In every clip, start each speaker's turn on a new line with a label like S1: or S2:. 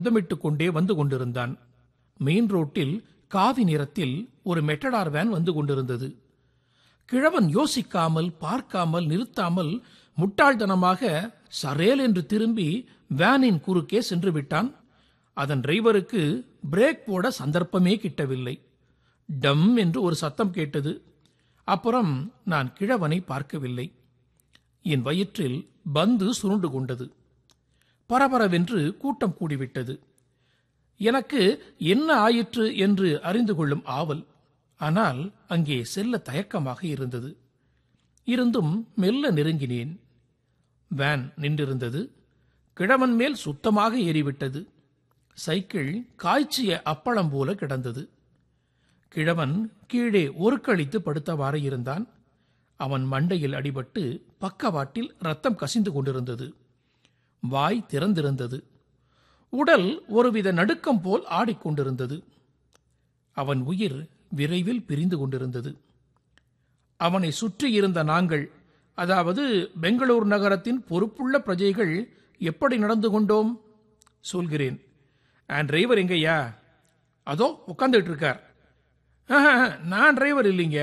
S1: சத்தமிட்டுக் கொண்டே வந்து கொண்டிருந்தான் மெயின் ரோட்டில் காவி நிறத்தில் ஒரு மெட்டடார் வேன் வந்து கொண்டிருந்தது கிழவன் யோசிக்காமல் பார்க்காமல் நிறுத்தாமல் முட்டாள்தனமாக சரேல் என்று திரும்பி வேனின் குறுக்கே சென்று விட்டான் அதன் டிரைவருக்கு பிரேக் போட சந்தர்ப்பமே கிட்டவில்லை டம் என்று ஒரு சத்தம் கேட்டது அப்புறம் நான் கிழவனை பார்க்கவில்லை என் வயிற்றில் பந்து சுருண்டு கொண்டது பரபரவென்று கூட்டம் கூடிவிட்டது எனக்கு என்ன ஆயிற்று என்று அறிந்து கொள்ளும் ஆவல் ஆனால் அங்கே செல்ல தயக்கமாக இருந்தது இருந்தும் மெல்ல நெருங்கினேன் வேன் நின்றிருந்தது கிழவன் மேல் சுத்தமாக ஏறிவிட்டது சைக்கிள் காய்ச்சிய அப்பளம் போல கிடந்தது கிழவன் கீழே ஒருக்களித்து படுத்தவாறு இருந்தான் அவன் மண்டையில் அடிபட்டு பக்கவாட்டில் ரத்தம் கசிந்து கொண்டிருந்தது வாய் திறந்திருந்தது உடல் ஒருவித நடுக்கம் போல் ஆடிக்கொண்டிருந்தது அவன் உயிர் விரைவில் பிரிந்து கொண்டிருந்தது அவனை சுற்றி இருந்த நாங்கள் அதாவது பெங்களூர் நகரத்தின் பொறுப்புள்ள பிரஜைகள் எப்படி நடந்து கொண்டோம் சொல்கிறேன் அண்ட் டிரைவர் எங்கய்யா அதோ உட்காந்துட்டு இருக்கார் "ஆஹா, நான் டிரைவர் இல்லைங்க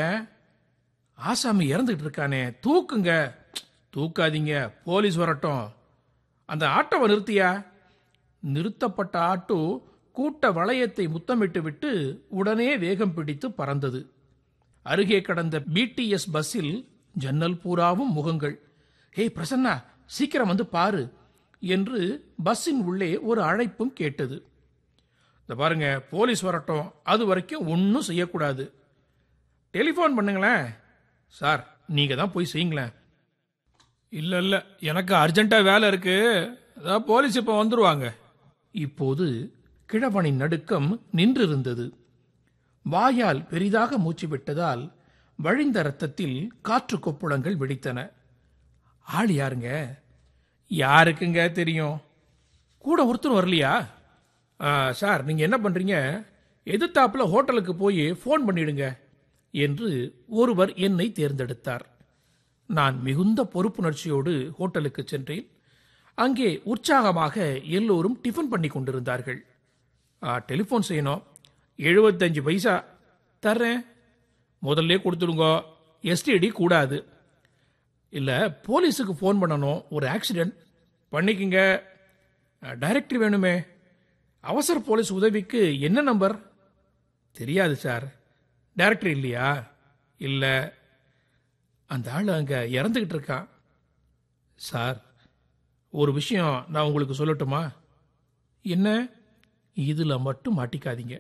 S1: ஆசாமி இறந்துகிட்டு இருக்கானே தூக்குங்க தூக்காதீங்க போலீஸ் வரட்டும் அந்த ஆட்டோவை நிறுத்தியா நிறுத்தப்பட்ட ஆட்டோ கூட்ட வளையத்தை முத்தமிட்டு விட்டு உடனே வேகம் பிடித்து பறந்தது அருகே கடந்த பிடிஎஸ் பஸ்ஸில் ஜன்னல் பூராவும் முகங்கள் ஹே பிரசன்னா சீக்கிரம் வந்து பாரு என்று பஸ்ஸின் உள்ளே ஒரு அழைப்பும் கேட்டது இந்த பாருங்க போலீஸ் வரட்டும் அது வரைக்கும் ஒன்றும் செய்யக்கூடாது டெலிஃபோன் பண்ணுங்களேன் சார் நீங்க தான் போய் செய்யுங்களேன் இல்ல இல்ல எனக்கு அர்ஜென்ட்டா வேலை இருக்கு அதான் போலீஸ் இப்ப வந்துருவாங்க இப்போது கிழவனின் நடுக்கம் நின்றிருந்தது வாயால் பெரிதாக மூச்சு விட்டதால் வழிந்த ரத்தத்தில் காற்று கொப்புளங்கள் வெடித்தன ஆள் யாருங்க யாருக்குங்க தெரியும் கூட ஒருத்தர் வரலையா ஆ, சார் நீங்க என்ன பண்றீங்க எதிர்த்தாப்புல ஹோட்டலுக்கு போய் ஃபோன் பண்ணிடுங்க என்று ஒருவர் என்னை தேர்ந்தெடுத்தார் நான் மிகுந்த பொறுப்புணர்ச்சியோடு ஹோட்டலுக்கு சென்றேன் அங்கே உற்சாகமாக எல்லோரும் டிஃபன் பண்ணி கொண்டிருந்தார்கள் ஆ, டெலிஃபோன் செய்யணும் எழுபத்தஞ்சு பைசா தர்றேன் முதல்ல கொடுத்துடுங்க எஸ்டிடி கூடாது இல்லை போலீஸுக்கு ஃபோன் பண்ணணும் ஒரு ஆக்சிடென்ட் பண்ணிக்கங்க டைரக்டர் வேணுமே அவசர போலீஸ் உதவிக்கு என்ன நம்பர் தெரியாது சார் டைரக்டர் இல்லையா இல்லை அந்த ஆள் அங்கே இறந்துக்கிட்டு இருக்கான் சார் ஒரு விஷயம் நான் உங்களுக்கு சொல்லட்டுமா என்ன இதில் மட்டும் மாட்டிக்காதீங்க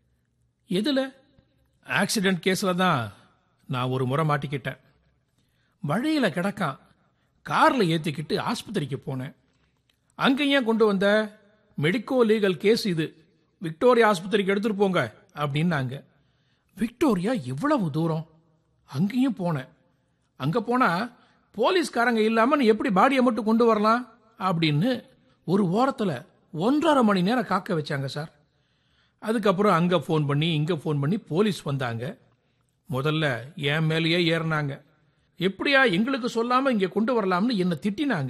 S1: எதில் ஆக்சிடென்ட் கேஸில் தான் நான் ஒரு முறை மாட்டிக்கிட்டேன் வழியில் கிடக்கான் காரில் ஏற்றிக்கிட்டு ஆஸ்பத்திரிக்கு போனேன் அங்க ஏன் கொண்டு வந்த மெடிக்கோ லீகல் கேஸ் இது விக்டோரியா ஆஸ்பத்திரிக்கு எடுத்துட்டு போங்க அப்படின்னாங்க விக்டோரியா இவ்வளவு தூரம் அங்கேயும் போனேன் அங்க போனா போலீஸ்காரங்க இல்லாம நீ எப்படி பாடியை மட்டும் கொண்டு வரலாம் அப்படின்னு ஒரு ஓரத்துல ஒன்றரை மணி நேரம் காக்க வச்சாங்க சார் அதுக்கப்புறம் அங்க ஃபோன் பண்ணி இங்க ஃபோன் பண்ணி போலீஸ் வந்தாங்க முதல்ல என் மேலேயே ஏறினாங்க எப்படியா எங்களுக்கு சொல்லாம இங்க கொண்டு வரலாம்னு என்னை திட்டினாங்க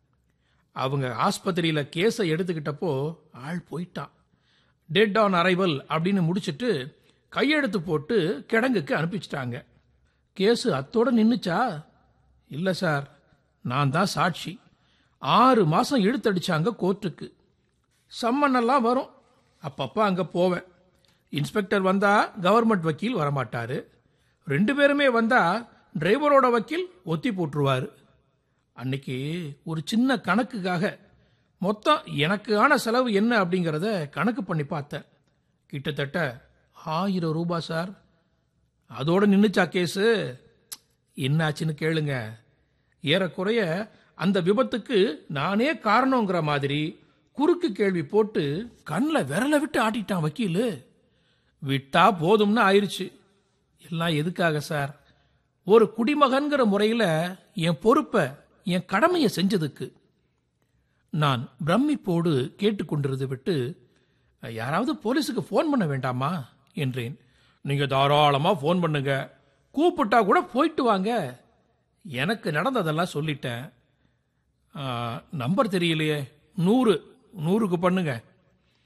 S1: அவங்க ஆஸ்பத்திரியில கேஸை எடுத்துக்கிட்டப்போ ஆள் போயிட்டான் டெட் ஆன் அரைவல் அப்படின்னு முடிச்சிட்டு கையெழுத்து போட்டு கிடங்குக்கு அனுப்பிச்சிட்டாங்க கேஸு அத்தோட நின்னுச்சா இல்லை சார் நான் தான் சாட்சி ஆறு மாசம் இழுத்தடிச்சாங்க கோர்ட்டுக்கு சம்மனெல்லாம் வரும் அப்பப்போ அங்கே போவேன் இன்ஸ்பெக்டர் வந்தா கவர்மெண்ட் வக்கீல் வரமாட்டாரு ரெண்டு பேருமே வந்தா டிரைவரோட வக்கீல் ஒத்தி போட்டுருவாரு அன்னைக்கு ஒரு சின்ன கணக்குக்காக மொத்தம் எனக்கான செலவு என்ன அப்படிங்கிறத கணக்கு பண்ணி பார்த்தேன் கிட்டத்தட்ட ஆயிரம் ரூபாய் சார் அதோட நின்னுச்சா கேஸு என்னாச்சுன்னு கேளுங்க ஏறக்குறைய அந்த விபத்துக்கு நானே காரணங்கிற மாதிரி குறுக்கு கேள்வி போட்டு கண்ணில் விரல விட்டு ஆட்டிட்டான் வக்கீலு விட்டா போதும்னு ஆயிருச்சு எல்லாம் எதுக்காக சார் ஒரு குடிமகன்கிற முறையில் என் பொறுப்பை என் கடமையை செஞ்சதுக்கு நான் பிரமிப்போடு கேட்டுக்கொண்டிருந்து விட்டு யாராவது போலீஸுக்கு ஃபோன் பண்ண வேண்டாமா என்றேன் நீங்க தாராளமா ஃபோன் பண்ணுங்க கூப்பிட்டா கூட போயிட்டு வாங்க எனக்கு நடந்ததெல்லாம் சொல்லிட்டேன் ஆ, நம்பர் தெரியலையே நூறு நூறுக்கு பண்ணுங்க